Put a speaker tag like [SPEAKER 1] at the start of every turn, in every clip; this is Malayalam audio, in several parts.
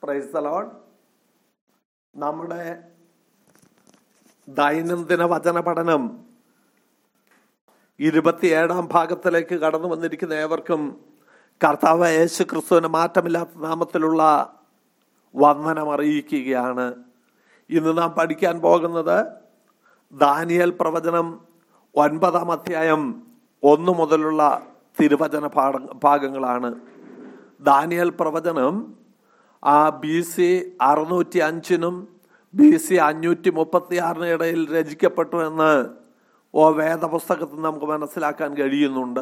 [SPEAKER 1] പ്രൈസ് തലോൺ നമ്മുടെ ദൈനംദിന വചന പഠനം ഇരുപത്തിയേഴാം ഭാഗത്തിലേക്ക് കടന്നു വന്നിരിക്കുന്ന ഏവർക്കും കർത്താവ് യേശു ക്രിസ്തുവിന് മാറ്റമില്ലാത്ത നാമത്തിലുള്ള വന്ദനം അറിയിക്കുകയാണ് ഇന്ന് നാം പഠിക്കാൻ പോകുന്നത് ദാനിയൽ പ്രവചനം ഒൻപതാം അധ്യായം ഒന്നു മുതലുള്ള തിരുവചന പാഠ ഭാഗങ്ങളാണ് ദാനിയൽ പ്രവചനം ആ ബി സി അറുന്നൂറ്റി അഞ്ചിനും ബി സി അഞ്ഞൂറ്റി മുപ്പത്തി ആറിന് ഇടയിൽ രചിക്കപ്പെട്ടു എന്ന് ഓ വേദപുസ്തകത്തിൽ നമുക്ക് മനസ്സിലാക്കാൻ കഴിയുന്നുണ്ട്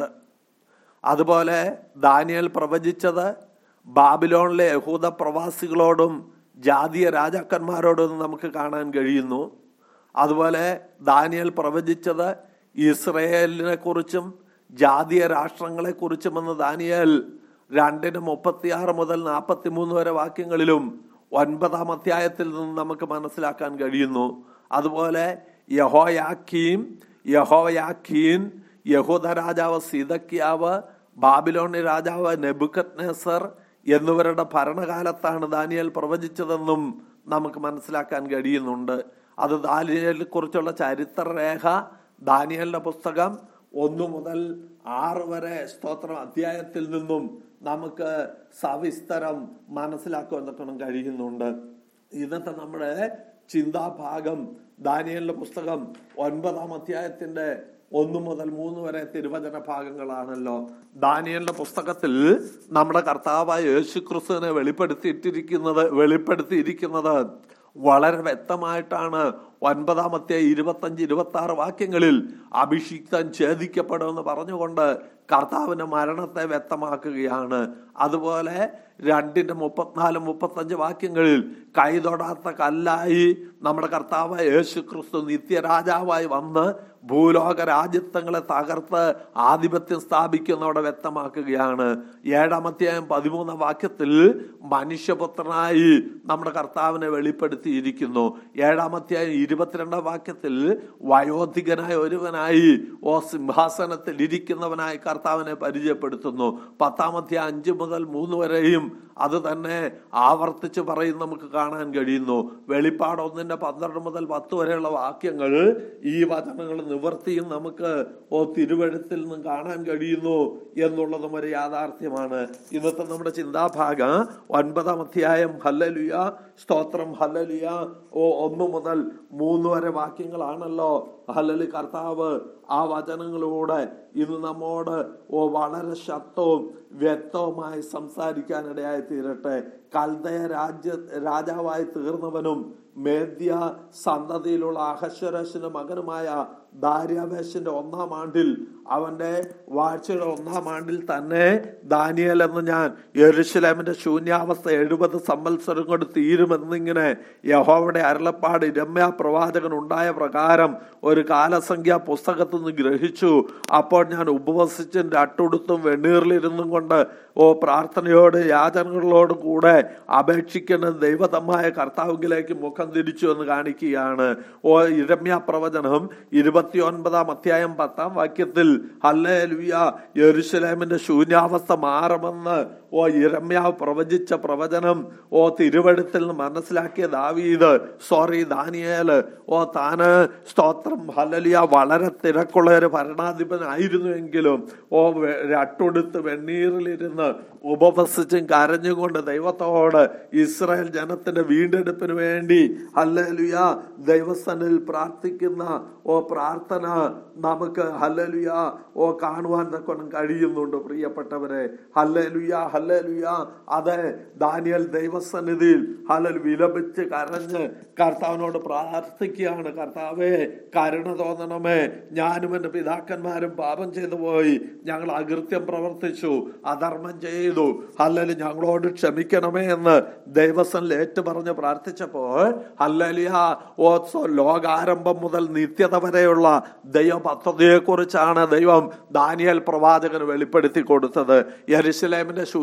[SPEAKER 1] അതുപോലെ ദാനിയൽ പ്രവചിച്ചത് ബാബിലോണിലെ യഹൂദ പ്രവാസികളോടും ജാതീയ രാജാക്കന്മാരോടും നമുക്ക് കാണാൻ കഴിയുന്നു അതുപോലെ ദാനിയൽ പ്രവചിച്ചത് ഇസ്രയേലിനെ കുറിച്ചും ജാതീയ രാഷ്ട്രങ്ങളെ കുറിച്ചുമെന്ന് ദാനിയൽ രണ്ടിന് മുപ്പത്തിയാറ് മുതൽ നാൽപ്പത്തി മൂന്ന് വരെ വാക്യങ്ങളിലും ഒൻപതാം അധ്യായത്തിൽ നിന്ന് നമുക്ക് മനസ്സിലാക്കാൻ കഴിയുന്നു അതുപോലെ യഹോയാക്കീം യഹോയാക്കീൻ യഹൂദ രാജാവ് സീതക്കിയാവ് ബാബിലോണി രാജാവ് നെബുക്കത് നെസർ എന്നിവരുടെ ഭരണകാലത്താണ് ദാനിയൽ പ്രവചിച്ചതെന്നും നമുക്ക് മനസ്സിലാക്കാൻ കഴിയുന്നുണ്ട് അത് ദാനിയലിനെ കുറിച്ചുള്ള ചരിത്രരേഖ ദാനിയലിന്റെ പുസ്തകം ഒന്നു മുതൽ ആറ് വരെ സ്തോത്രം അധ്യായത്തിൽ നിന്നും നമുക്ക് സവിസ്തരം മനസ്സിലാക്കുവാൻ കഴിയുന്നുണ്ട് ഇന്നത്തെ നമ്മുടെ ചിന്താഭാഗം ദാനിയലിന്റെ പുസ്തകം ഒൻപതാം അധ്യായത്തിന്റെ ഒന്നു മുതൽ മൂന്ന് വരെ തിരുവചന ഭാഗങ്ങളാണല്ലോ ദാനിയലിന്റെ പുസ്തകത്തിൽ നമ്മുടെ കർത്താവായ യേശു ക്രിസ്തുവിനെ വെളിപ്പെടുത്തിയിട്ടിരിക്കുന്നത് വെളിപ്പെടുത്തിയിരിക്കുന്നത് വളരെ വ്യക്തമായിട്ടാണ് ഒൻപതാമത്തെ ഇരുപത്തഞ്ച് ഇരുപത്തി ആറ് വാക്യങ്ങളിൽ അഭിഷിക്തൻ ഛേദിക്കപ്പെടുമെന്ന് പറഞ്ഞുകൊണ്ട് കർത്താവിന്റെ മരണത്തെ വ്യക്തമാക്കുകയാണ് അതുപോലെ രണ്ടിന്റെ മുപ്പത്തിനാല് മുപ്പത്തഞ്ച് വാക്യങ്ങളിൽ കൈതൊടാത്ത കല്ലായി നമ്മുടെ കർത്താവ് യേശു ക്രിസ്തു നിത്യരാജാവായി വന്ന് ഭൂലോക രാജ്യത്വങ്ങളെ തകർത്ത് ആധിപത്യം സ്ഥാപിക്കുന്നവിടെ വ്യക്തമാക്കുകയാണ് ഏഴാമത്തെയും പതിമൂന്നാം വാക്യത്തിൽ മനുഷ്യപുത്രനായി നമ്മുടെ കർത്താവിനെ വെളിപ്പെടുത്തിയിരിക്കുന്നു ഏഴാമത്തെയും ഇരുപത്തിരണ്ടാം വാക്യത്തിൽ വയോധികനായ ഒരുവനായി ഓ സിംഹാസനത്തിൽ ഇരിക്കുന്നവനായി കർത്താവിനെ പരിചയപ്പെടുത്തുന്നു പത്താമത്തെ അഞ്ച് മുതൽ മൂന്ന് വരെയും അത് തന്നെ ആവർത്തിച്ച് പറയും നമുക്ക് കാണാൻ കഴിയുന്നു വെളിപ്പാട് ഒന്നിന്റെ പന്ത്രണ്ട് മുതൽ പത്ത് വരെയുള്ള വാക്യങ്ങൾ ഈ വചനങ്ങൾ നിവർത്തിയും നമുക്ക് ഓ തിരുവഴുത്തിൽ നിന്നും കാണാൻ കഴിയുന്നു എന്നുള്ളതും ഒരു യാഥാർത്ഥ്യമാണ് ഇന്നത്തെ നമ്മുടെ ചിന്താഭാഗം ഒൻപതാം അധ്യായം ഹല്ലലുയ സ്തോത്രം ഹല്ലലുയ ഓ ഒന്ന് മുതൽ മൂന്ന് വരെ വാക്യങ്ങളാണല്ലോ ഹല്ലലി കർത്താവ് ആ വചനങ്ങളിലൂടെ ഇന്ന് നമ്മോട് ഓ വളരെ ശക്തവും വ്യക്തവുമായി സംസാരിക്കാനിടയായി തീരട്ടെ കൽദയ രാജ്യ രാജാവായി തീർന്നവനും മേദ്യ സന്തതിയിലുള്ള അഹശ്വരശിന്റെ മകനുമായ ദാര്യാവേശന്റെ ഒന്നാം ആണ്ടിൽ അവന്റെ വാഴ്ചയുടെ ഒന്നാം ആണ്ടിൽ തന്നെ ദാനിയൽ എന്ന് ഞാൻ യെരുശലേമിന്റെ ശൂന്യാവസ്ഥ എഴുപത് സംവത്സരം കൊണ്ട് തീരുമെന്നിങ്ങനെ യഹോവയുടെ അരുളപ്പാട് രമ്യ പ്രവാചകൻ ഉണ്ടായ പ്രകാരം ഒരു കാലസംഖ്യ പുസ്തകത്തിൽ നിന്ന് ഗ്രഹിച്ചു അപ്പോൾ ഞാൻ ഉപവസിച്ചും രട്ടുടുത്തും വെണ്ണീറിലിരുന്നും കൊണ്ട് ഓ പ്രാർത്ഥനയോട് യാചനകളോടും കൂടെ അപേക്ഷിക്കുന്ന ദൈവതമായ കർത്താവിലേക്ക് മുഖം തിരിച്ചു എന്ന് കാണിക്കുകയാണ് ഓ ഇരമ്യ പ്രവചനം ഇരുപത്തിയൊൻപതാം അധ്യായം പത്താം വാക്യത്തിൽ ഹല്ലേ ലുയ യെരുസലേമിന്റെ ശൂന്യാവസ്ഥ മാറുമെന്ന് ഓ ഇരമ്യാവ് പ്രവചിച്ച പ്രവചനം ഓ തിരുവഴുത്തിൽ നിന്ന് മനസ്സിലാക്കിയ ദാവീദ് സോറി ദാനിയേല് ഓ താന് സ്തോത്രം ഹലലിയ വളരെ തിരക്കുള്ള ഒരു ഭരണാധിപനായിരുന്നുവെങ്കിലും ഓ രട്ടുടുത്ത് വെണ്ണീറിലിരുന്ന് ഉപവസിച്ചും കരഞ്ഞുകൊണ്ട് ദൈവത്തോട് ഇസ്രായേൽ ജനത്തിന്റെ വീണ്ടെടുപ്പിന് വേണ്ടി ഹല്ലലുയ ദൈവസ്ഥനിൽ പ്രാർത്ഥിക്കുന്ന ഓ പ്രാർത്ഥന നമുക്ക് ഹല്ലലുയ ഓ കാണുവാൻ തക്കൊന്നും കഴിയുന്നുണ്ട് പ്രിയപ്പെട്ടവരെ ഹല്ലലുയ ഹല്ലലുയ അതെ ദാനിയൽ ദൈവസന്നിധിയിൽ ഹലൽ വിലപിച്ച് കരഞ്ഞ് കർത്താവിനോട് പ്രാർത്ഥിക്കുകയാണ് കർത്താവേ കരുണ തോന്നണമേ ഞാനും എൻ്റെ പിതാക്കന്മാരും പാപം ചെയ്തു പോയി ഞങ്ങൾ അകൃത്യം പ്രവർത്തിച്ചു അധർമ്മം ചെയ്തു ഹല്ലല് ഞങ്ങളോട് ക്ഷമിക്കണമേ എന്ന് ദൈവസനിൽ ഏറ്റു പറഞ്ഞ് പ്രാർത്ഥിച്ചപ്പോൾ ഹല്ലലിയ ഓ ലോകാരംഭം മുതൽ നിത്യത വരെയുള്ള ദൈവ പദ്ധതിയെ കുറിച്ചാണ് ദൈവം ദാനിയൽ പ്രവാചകന് വെളിപ്പെടുത്തി കൊടുത്തത് യരിശിലേമിന്റെ ശൂന്യ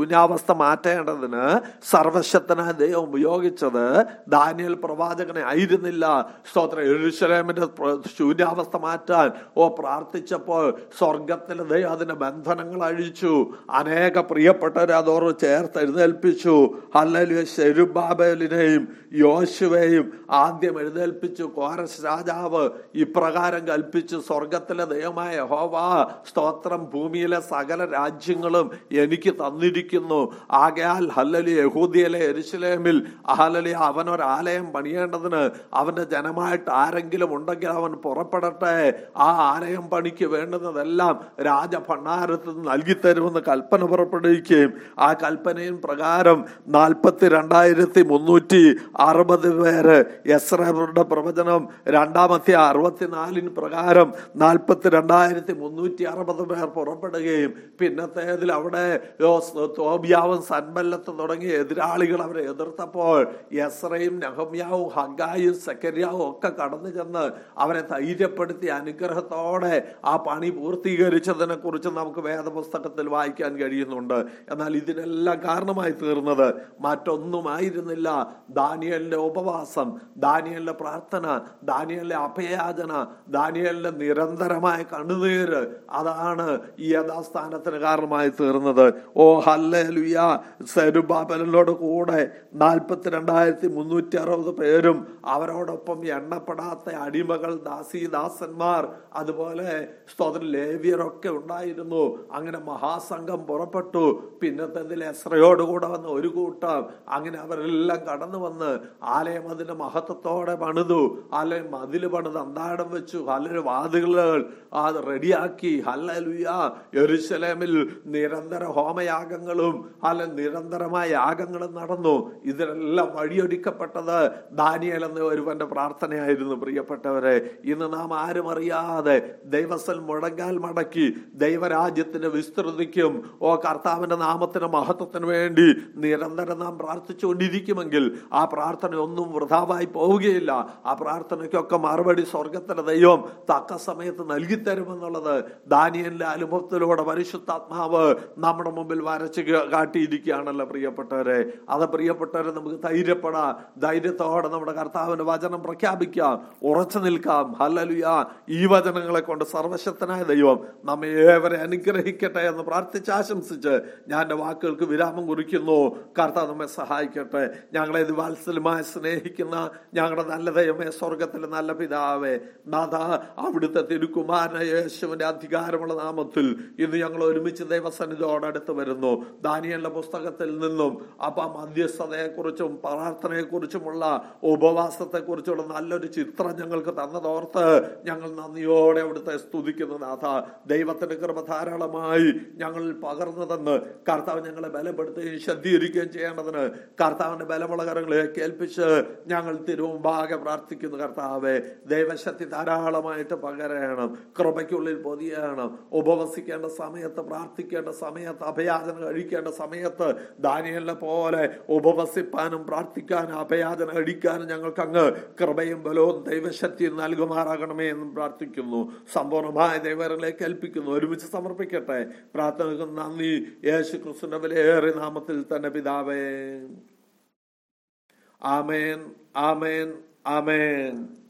[SPEAKER 1] ശൂന്യാവസ്ഥ മാറ്റേണ്ടതിന് സർവശക്തനായ ദൈവം ഉപയോഗിച്ചത് ദാനിയൽ പ്രവാചകനെ ആയിരുന്നില്ല സ്തോത്രം എഴുശലേമിന്റെ പ്ര- ശൂന്യാവസ്ഥ മാറ്റാൻ ഓ പ്രാർത്ഥിച്ചപ്പോൾ സ്വർഗത്തിലെ ദൈവം അതിന്റെ ബന്ധനങ്ങൾ അഴിച്ചു അനേക പ്രിയപ്പെട്ടവരെ അതോട് ചേർത്ത് എഴുന്നേൽപ്പിച്ചു ഹല്ലലുയ ശെരുബാബേലിനെയും യോശുവെയും ആദ്യം എഴുന്നേൽപ്പിച്ചു കോരസ് രാജാവ് ഇപ്രകാരം കൽപ്പിച്ചു സ്വർഗത്തിലെ ദൈവമായ ഹോവ സ്തോത്രം ഭൂമിയിലെ സകല രാജ്യങ്ങളും എനിക്ക് തന്നിരിക്കുന്നു ആകയാൽ ഹല്ലലി യഹൂദിയിലെ എരുശലേമിൽ ഹല്ലലി അവനൊരാലയം പണിയേണ്ടതിന് അവന്റെ ജനമായിട്ട് ആരെങ്കിലും ഉണ്ടെങ്കിൽ അവൻ പുറപ്പെടട്ടെ ആ ആലയം പണിക്ക് വേണ്ടുന്നതെല്ലാം രാജഭണ്ഡാരത്തിൽ നിന്ന് നൽകിത്തരുമെന്ന് കൽപ്പന പുറപ്പെടുവിക്കുകയും ആ കൽപ്പനയും പ്രകാരം നാൽപ്പത്തി രണ്ടായിരത്തി മുന്നൂറ്റി അറുപത് പേര് എസ്രയുടെ പ്രവചനം രണ്ടാമത്തെ അറുപത്തിനാലിന് പ്രകാരം നാൽപ്പത്തി രണ്ടായിരത്തി മുന്നൂറ്റി അറുപത് പേർ പുറപ്പെടുകയും പിന്നത്തേതിൽ അവിടെ തോബിയാവും സൻബല്ലത്തും തുടങ്ങിയ എതിരാളികൾ അവരെ എതിർത്തപ്പോൾ യസ്രയും നഹമ്യാവും ഹഗായും സെക്കരിയാവും ഒക്കെ കടന്നു ചെന്ന് അവരെ ധൈര്യപ്പെടുത്തി അനുഗ്രഹത്തോടെ ആ പണി പൂർത്തീകരിച്ചതിനെ കുറിച്ച് നമുക്ക് വേദപുസ്തകത്തിൽ വായിക്കാൻ കഴിയുന്നുണ്ട് എന്നാൽ ഇതിനെല്ലാം കാരണമായി തീർന്നത് മറ്റൊന്നുമായിരുന്നില്ല ദാനിയലിന്റെ ഉപവാസം ദാനിയലിന്റെ പ്രാർത്ഥന ദാനിയലിന്റെ അഭയാചന ദാനിയലിന്റെ നിരന്തരമായ കണ്ണുനീര് അതാണ് ഈ യഥാസ്ഥാനത്തിന് കാരണമായി തീർന്നത് ഓ ഹല്ലേലുയ സെരുബാബലിനോട് കൂടെ നാൽപ്പത്തിരണ്ടായിരത്തി മുന്നൂറ്റി അറുപത് പേരും അവരോടൊപ്പം എണ്ണപ്പെടാത്ത അടിമകൾ ദാസീദാസന്മാർ അതുപോലെ സ്തോത്ര ലേവ്യരൊക്കെ ഉണ്ടായിരുന്നു അങ്ങനെ മഹാസംഘം പുറപ്പെട്ടു പിന്നത്തെ എസ്രയോടുകൂടെ വന്ന ഒരു കൂട്ടം അങ്ങനെ അവരെല്ലാം കടന്നു വന്ന് ആലയം അതിന്റെ മഹത്വത്തോടെ പണിതു ആലയം മതില് പണിത് അന്താടം വെച്ചു ഹല്ലെ വാതിലുകൾ അത് റെഡിയാക്കി ഹല്ലുയ യെരുശലേമിൽ നിരന്തര ഹോമയാഗങ്ങളും അല്ല നിരന്തരമായ യാഗങ്ങളും നടന്നു ഇതിനെല്ലാം വഴിയൊരുക്കപ്പെട്ടത് ദാനിയൽ എന്ന ഒരുവന്റെ പ്രാർത്ഥനയായിരുന്നു പ്രിയപ്പെട്ടവരെ ഇന്ന് നാം ആരും അറിയാതെ ദൈവസ്ഥൽ മുഴങ്കാൽ മടക്കി ദൈവരാജ്യത്തിന്റെ വിസ്തൃതിക്കും ഓ കർത്താവിന്റെ നാമത്തിന് മഹത്വത്തിന് വേണ്ടി നിരന്തരം നാം പ്രാർത്ഥിച്ചുകൊണ്ടിരിക്കുമെങ്കിൽ ആ പ്രാർത്ഥന ഒന്നും വൃഥാവായി പോവുകയില്ല ആ പ്രാർത്ഥനയ്ക്കൊക്കെ മറുപടി സ്വർഗത്തിലെ ദൈവം തക്ക സമയത്ത് നൽകി തരുമെന്നുള്ളത് ദാനിയലിന്റെ അനുഭവത്തിലൂടെ പരിശുദ്ധാത്മാവ് നമ്മുടെ മുമ്പിൽ വരച്ച് ക- കാട്ടിയിരിക്കുകയാണല്ലോ പ്രിയപ്പെട്ടവരെ അത് പ്രിയപ്പെട്ടവരെ നമുക്ക് ധൈര്യപ്പെടാം ധൈര്യത്തോടെ നമ്മുടെ കർത്താവിന്റെ വചനം പ്രഖ്യാപിക്കാം ഉറച്ചു നിൽക്കാം ഹല്ലലുയ ഈ വചനങ്ങളെ കൊണ്ട് സർവശക്തനായ ദൈവം നമ്മെ ഏവരെ അനുഗ്രഹിക്കട്ടെ എന്ന് പ്രാർത്ഥിച്ച് ആശംസിച്ച് ഞാൻ എന്റെ വാക്കുകൾക്ക് വിരാമം കുറിക്കുന്നു കർത്താവ് നമ്മെ സഹായിക്കട്ടെ ഞങ്ങളെ ഇത് വാത്സല്യമായി സ്നേഹിക്കുന്ന ഞങ്ങളുടെ നല്ല ദൈവമേ സ്വർഗത്തിലെ നല്ല പിതാവേ നാഥ അവിടുത്തെ തിരുക്കുമാരനായ യേശുവിന്റെ അധികാരമുള്ള നാമത്തിൽ ഇന്ന് ഞങ്ങൾ ഒരുമിച്ച് ദൈവസന്നിധിയോട് അടുത്ത് വരുന്നു ദാനിയലിന്റെ പുസ്തകത്തിൽ നിന്നും അപ്പൊ മധ്യസ്ഥതയെക്കുറിച്ചും പ്രാർത്ഥനയെക്കുറിച്ചുമുള്ള ഉപവാസത്തെക്കുറിച്ചുള്ള നല്ലൊരു ചിത്രം ഞങ്ങൾക്ക് തന്നതോർത്ത് ഞങ്ങൾ നന്ദിയോടെ അവിടുത്തെ സ്തുതിക്കുന്നു നാഥ ദൈവത്തിന്റെ കൃപ ധാരാളമായി ഞങ്ങൾ പകർന്നു തന്ന് കർത്താവ് ഞങ്ങളെ ബലപ്പെടുത്തുകയും ശുദ്ധീകരിക്കുകയും ചെയ്യേണ്ടതിന് കർത്താവിന്റെ ബലമുള്ള കരങ്ങളെ കേൾപ്പിച്ച് ഞങ്ങൾ തിരുമുമ്പാകെ പ്രാർത്ഥിക്കുന്നു കർത്താവെ ദൈവശക്തി ധാരാളമായിട്ട് പകരണം കൃപയ്ക്കുള്ളിൽ പൊതിയണം ഉപവസിക്കേണ്ട സമയത്ത് പ്രാർത്ഥിക്കേണ്ട സമയത്ത് അഭയാചന കഴിക്കേണ്ട സമയത്ത് ദാനിയലിനെ പോലെ ഉപവസിപ്പാനും പ്രാർത്ഥിക്കാനും അഭയാചന കഴിക്കാനും ഞങ്ങൾക്ക് അങ്ങ് കൃപയും ബലവും ദൈവശക്തിയും നൽകുമാറാകണമേ എന്നും പ്രാർത്ഥിക്കുന്നു സമ്പൂർണമായ ദൈവങ്ങളിലേക്ക് ഏൽപ്പിക്കുന്നു ഒരുമിച്ച് സമർപ്പിക്കട്ടെ പ്രാർത്ഥനകൾക്ക് നന്ദി യേശു ക്രിസ്തുവിന്റെ വിലയേറിയ നാമത്തിൽ തന്നെ പിതാവേ ആമേൻ ആമേൻ ആമേൻ